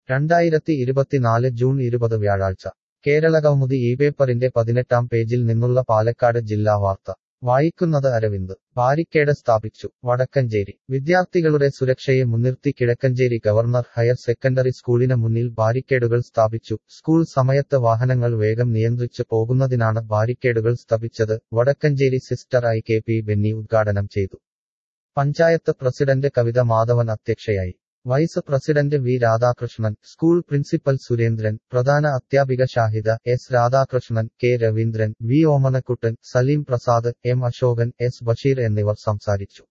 രണ്ടായിരത്തി ഇരുപത്തിനാല് ജൂൺ ഇരുപത് വ്യാഴാഴ്ച കേരളകൗമുദി ഈ പേപ്പറിന്റെ പതിനെട്ടാം പേജിൽ നിന്നുള്ള പാലക്കാട് ജില്ലാ വാർത്ത വായിക്കുന്നത് അരവിന്ദ് ബാരിക്കേഡ് സ്ഥാപിച്ചു വടക്കഞ്ചേരി വിദ്യാർത്ഥികളുടെ സുരക്ഷയെ മുൻനിർത്തി കിഴക്കഞ്ചേരി ഗവർണർ ഹയർ സെക്കൻഡറി സ്കൂളിന് മുന്നിൽ ബാരിക്കേഡുകൾ സ്ഥാപിച്ചു സ്കൂൾ സമയത്ത് വാഹനങ്ങൾ വേഗം നിയന്ത്രിച്ച് പോകുന്നതിനാണ് ബാരിക്കേഡുകൾ സ്ഥാപിച്ചത് Vadakkanchery sister I K P Benny ഉദ്ഘാടനം ചെയ്തു പഞ്ചായത്ത് പ്രസിഡന്റ് കവിത മാധവൻ അധ്യക്ഷയായി vice president V Radhakrishnan school principal Surendran പ്രധാന അധ്യാപിക Shahida S Radhakrishnan K Raveendran V Omanakuttan Saleem Prasad M Ashokan S Basheer എന്നിവർ സംസാരിച്ചു